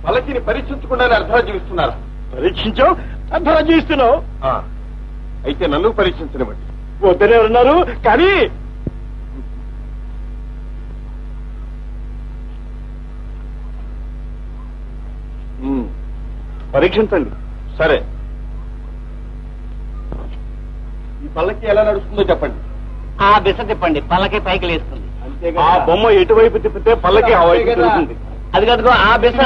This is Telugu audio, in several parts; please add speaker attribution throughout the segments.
Speaker 1: పలకిని పరీక్షించకుండానే అర్ధరాజ్యం ఇస్తున్నారా
Speaker 2: పరీక్షించావు అర్ధరాజ్యం ఇస్తున్నావు
Speaker 1: ఆ, అయితే నన్ను పరీక్షించనివ్వండి
Speaker 2: వద్దనే ఉన్నారు కానీ
Speaker 1: ఉమ్,
Speaker 2: పరీక్షించండి
Speaker 1: సరే ఈ పల్లకి ఎలా నడుస్తుందో చెప్పండి
Speaker 3: ఆ బిస తిప్పండి పల్లకి పైకి లేస్తుంది
Speaker 2: ఆ బొమ్మ ఎటువైపు తిప్పితే పల్లకి ఆ వైపు
Speaker 1: అంతే కదా.
Speaker 2: తిరుగుతుంది
Speaker 3: అది కదుగో ఆ బిస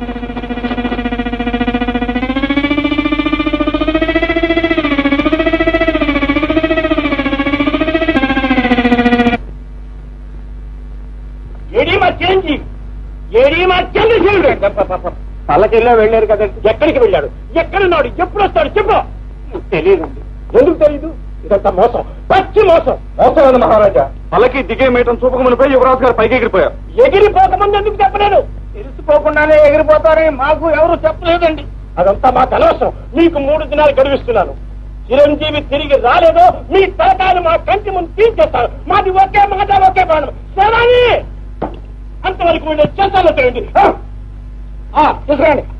Speaker 2: ఏడీ మా చేంజి ఏడీ మా చంద్రశేఖరుడు పల్లకిలో వెళ్ళారు కదండి ఎక్కడికి వెళ్ళాడు ఎక్కడున్నాడు ఎప్పుడు వస్తాడు చెప్పు తెలియదండి ఎందుకు తెలియదు ఇదంతా మోసం పచ్చి మోసం
Speaker 1: మోసమైన మహారాజా
Speaker 2: పల్లకి దిగే మీటం చూపకమునిపై యువరాజు గారు పైకి ఎగిరిపోయారు ఎగిరిపోకముందు ఎందుకు చెప్పలేదు తెలిసిపోకుండానే ఎగిరిపోతారని మాకు ఎవరు చెప్పలేదండి అదంతా మాకు అనవసరం మీకు మూడు దినాలు గడువిస్తున్నాను చిరంజీవి తిరిగి రాలేదో మీ తలకాయలు మా కంటి ముందు తీర్చేస్తారు మాది ఒకే మాట ఒకే ప్రాణం శరాని అంతవరకు వీళ్ళు చేస్తాలో తెలియండి తీసుకురండి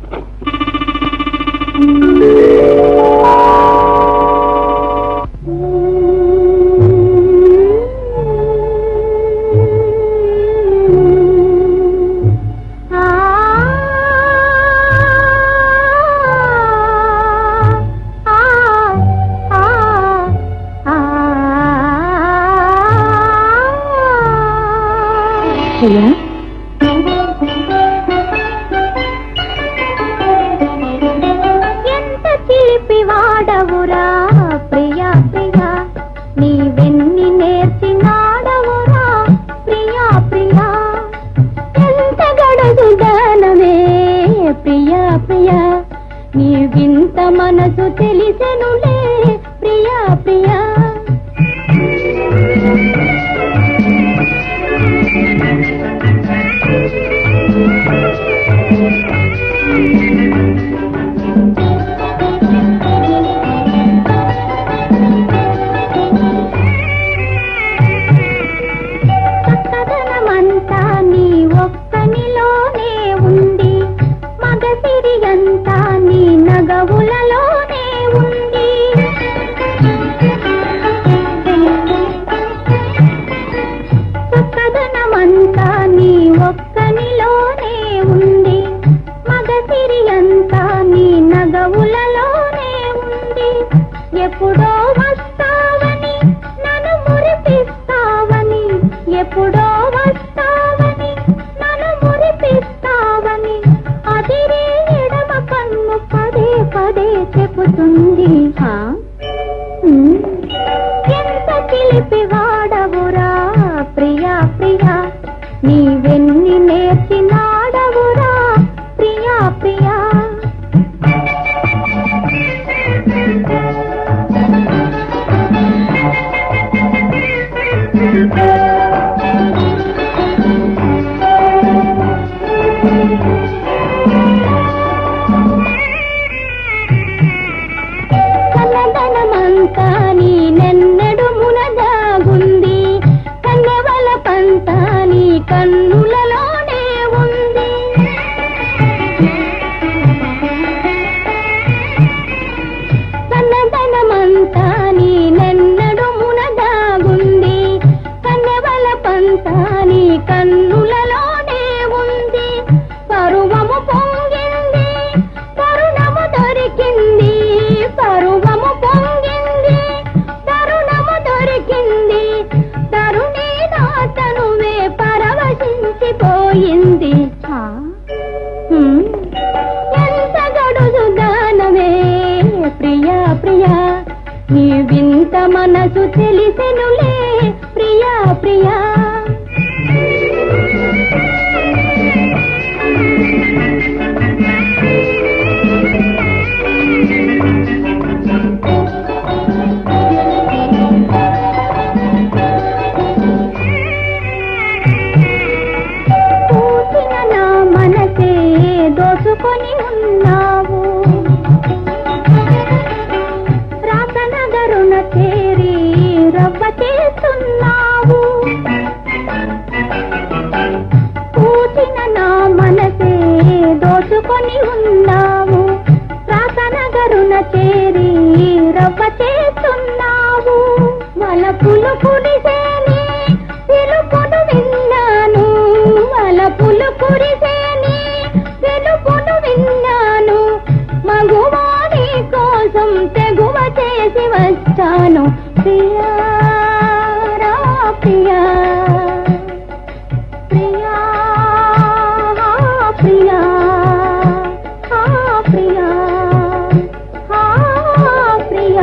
Speaker 4: ఎంత చిలిపి వాడవురా ప్రియా ప్రియా నీవెన్ని నేర్చినాడవురా ప్రియా ప్రియా ఎంత గడదు దానమే ప్రియా ప్రియా నీవింత మనసు తెలిసెనులే ప్రియా ప్రియా చక్కదనమంతా నీ ఒక్కనిలోనే ఉంది మగసిరి అంతా నీ నగవులలోనే ఉంది చక్కదనమంతా నీ ఒక్కనిలోనే ఉంది మగసిరి అంతా నీ నగవులలోనే ఉంది ఎప్పుడో వస్తావని నన్ను మురిపిస్తావని ఎప్పుడో వస్తావని నన్ను మురిపిస్తావని అదిరే ఎడమ కన్ను పదే పదే చెబుతుంది హా? హ్మ్. ఎంత చిలిపి వాడవురా ప్రియా ప్రియా నీవెన్ని నేర్చినాడవురా ప్రియా ప్రియా కన్నదనమంతా నీ నెన్నెడు మునదాగుంది కన్నెవల పంతా నీ కన్నులలోనే ఉంది కన్నదనమంతా నీ నెన్నెడు మునదాగుంది కన్నెవల పంతా నీ కన్నులలోనే ఉంది పరువము పొంగింది తరుణము దొరికింది పరువము పొంగింది తరుణము దొరికింది తరుణి నాతనువే పరవశించిపోయింది ఆ, హ్మ్. ఎంత గడుసు దానవే ప్రియా ప్రియా నీ వింత మనసు తెలిసెనులే ప్రియా ప్రియా పూసిన నా మనసే దోచుకొని ఉన్నావు రాసనగరున చేరి రవ్వ చేస్తున్నావు పూసిన నా మనసే దో చేరి రవ్వ చేస్తున్నావు వలపులు కురిసేని పిలుపును విన్నాను వలపులు కురిసేని పిలుపును విన్నాను మగువాని కోసం తెగువ చేసి వచ్చాను ప్రియా రా ప్రియా ప్రియా ప్రియా ప్రియా ప్రియా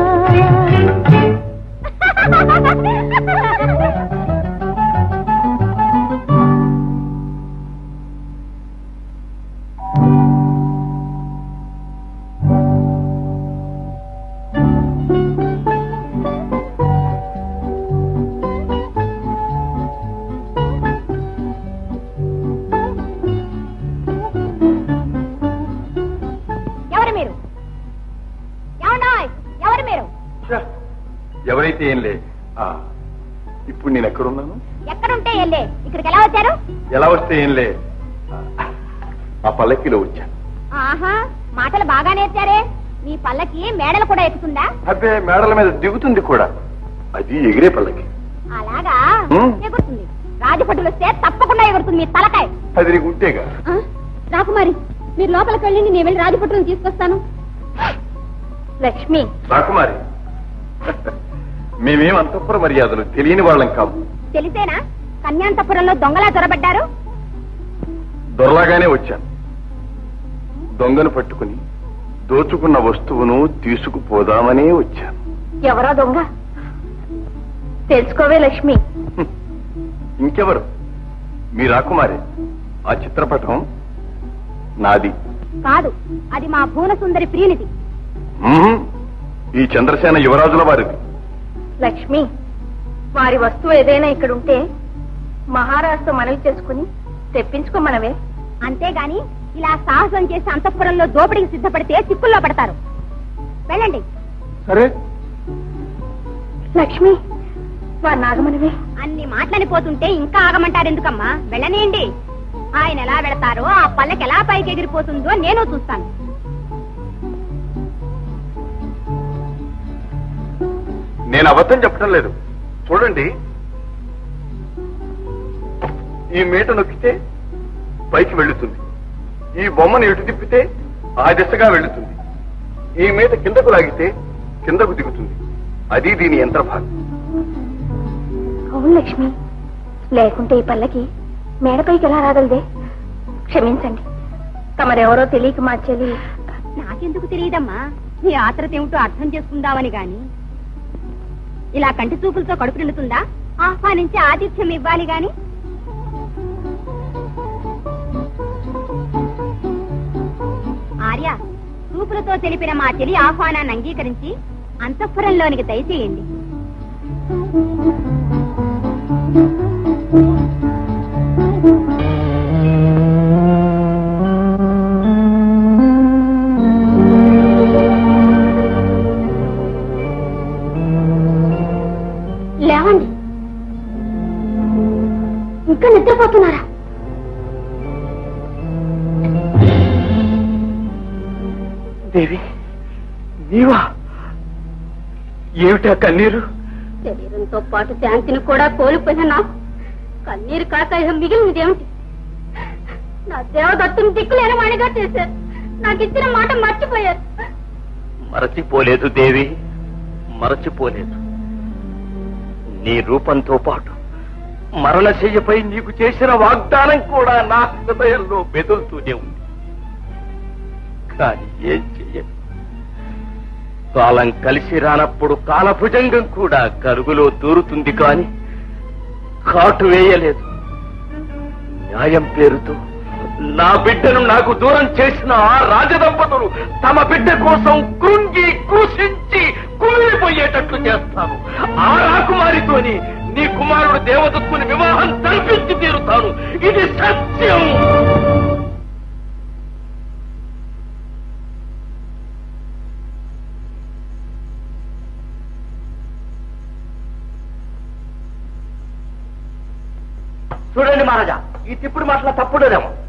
Speaker 4: ఎవరు మీరు ఏమన్నాయ్ ఎవరు మీరు
Speaker 1: ఛ, ఎవరైతే ఏం లే ఆ, ఇప్పుడు నేను ఎక్కడున్నాను
Speaker 4: ఎక్కడుంటే వెళ్ళే ఇక్కడికి ఎలా వచ్చారు
Speaker 1: ఎలా వస్తే ఏం లే ఆ, ఆ పల్లకిలో వచ్చాను
Speaker 4: ఆహా మాటలు బాగా నేర్చారే మీ పల్లకి మేడలు కూడా ఎక్కుతుందా
Speaker 1: అబ్బే మేడల మీద దిగుతుంది కూడా అది ఎగిరే పల్లకి
Speaker 4: అలాగా
Speaker 1: హ్మ్.
Speaker 4: ఎగురుతుంది రాజభటులు వస్తే తప్పకుండా ఎగురుతుంది మీ తలకాయ
Speaker 1: అది నీకు ఉంటేగా
Speaker 4: ఆ, రాకుమారి మీరు లోపలికి వెళ్ళండి నేను వెళ్ళి రాజభటులను తీసుకొస్తాను లక్ష్మి
Speaker 1: రాకుమారి మేమేం అంతఃపుర మర్యాదలు తెలియని వాళ్ళం కాదు
Speaker 4: తెలిసేనా కన్యాంతపురంలో దొంగలా చొరబడ్డారు
Speaker 1: దొరలాగానే వచ్చాను దొంగను పట్టుకుని దోచుకున్న వస్తువును తీసుకుపోదామనే వచ్చాను
Speaker 4: ఎవరో దొంగ తెలుసుకోవే లక్ష్మి
Speaker 1: హ్మ్. ఇంకెవరు మీ రాకుమారి ఆ చిత్రపటం నాది
Speaker 4: కాదు అది మా భువన సుందరి ప్రియనిధి
Speaker 1: మ్మ్. ఈ చంద్రసేన యువరాజుల వారిది
Speaker 5: లక్ష్మి వారి వస్తువు ఏదైనా ఇక్కడ ఉంటే మహారాజుతో మనవి చేసుకుని తెప్పించుకోమనవే
Speaker 4: అంతేగాని ఇలా సాహసం చేసి అంతఃపురంలో దోపిడీకి సిద్ధపడితే చిక్కుల్లో పడతారు వెళ్ళండి
Speaker 1: సరే
Speaker 5: లక్ష్మి వారి నాగమనవే
Speaker 4: అన్ని మాటలని పోతుంటే ఇంకా ఆగమంటారు ఎందుకమ్మా వెళ్ళనేయండి ఆయన ఎలా వెళతారో ఆ పల్లకి ఎలా పైకి ఎగిరిపోతుందో నేను చూస్తాను
Speaker 1: నేను అబద్ధం చెప్పడం లేదు చూడండి ఈ మీట నొక్కితే పైకి వెళ్తుంది ఈ బొమ్మను ఎటు తిప్పితే ఆ దిశగా వెళ్తుంది ఈ మీట కిందకు లాగితే కిందకు దిగుతుంది అది దీని యంత్రభాగం
Speaker 5: అవును లక్ష్మి లేకుంటే ఈ పల్లకి మేడపైకి ఎలా రాగలదే క్షమించండి తమరెవరో తెలియక మా చెల్లి
Speaker 4: నాకెందుకు తెలియదమ్మా నీ ఆత్రత ఏమిటో అర్థం చేసుకుందామని గాని ఇలా కంటి చూపులతో కడుపు నిండుతుందా ఆహ్వానించి ఆతిథ్యం ఇవ్వాలి గాని ఆర్య చూపులతో తెలిపిన మా చెలి ఆహ్వానాన్ని అంగీకరించి అంతఃపురంలోనికి దయచేయండి
Speaker 5: లేవండి ఇంకా నిద్రపోతున్నారా
Speaker 2: దేవి నీవా ఏమిటా కన్నీరు
Speaker 5: శరీరంతో పాటు శాంతిని కూడా కోల్పోయిన నాకు కన్నీరు కాక ఇక మిగిలినదేమిటి నా దేవదత్తుని దిక్కులేని వాణిగా చేశారు నాకు ఇచ్చిన మాట మర్చిపోయారు
Speaker 2: మరచిపోలేదు దేవి మరచిపోలేదు నీ రూపంతో పాటు మరణశయ్యపై నీకు చేసిన వాగ్దానం కూడా నా హృదయంలో మెదులుతూనే ఉంది కానీ ఏం చెయ్యను కాలం కలిసి రానప్పుడు కాలభుజంగం కూడా కరుగులో దూరుతుంది కాని కాటు వేయలేదు న్యాయం పేరుతో నా బిడ్డను నాకు దూరం చేసిన ఆ రాజదంపతులు తమ బిడ్డ కోసం కృంగి కృషించి కుమిలిపోయేటట్లు చేస్తాను ఆ రాకుమారితోని నీ కుమారుడు దేవదత్తుని వివాహం జరిపించి తీరుతాను ఇది సత్యం చూడండి మహారాజా ఈ తిప్పుడు మాటల తప్పుడేమో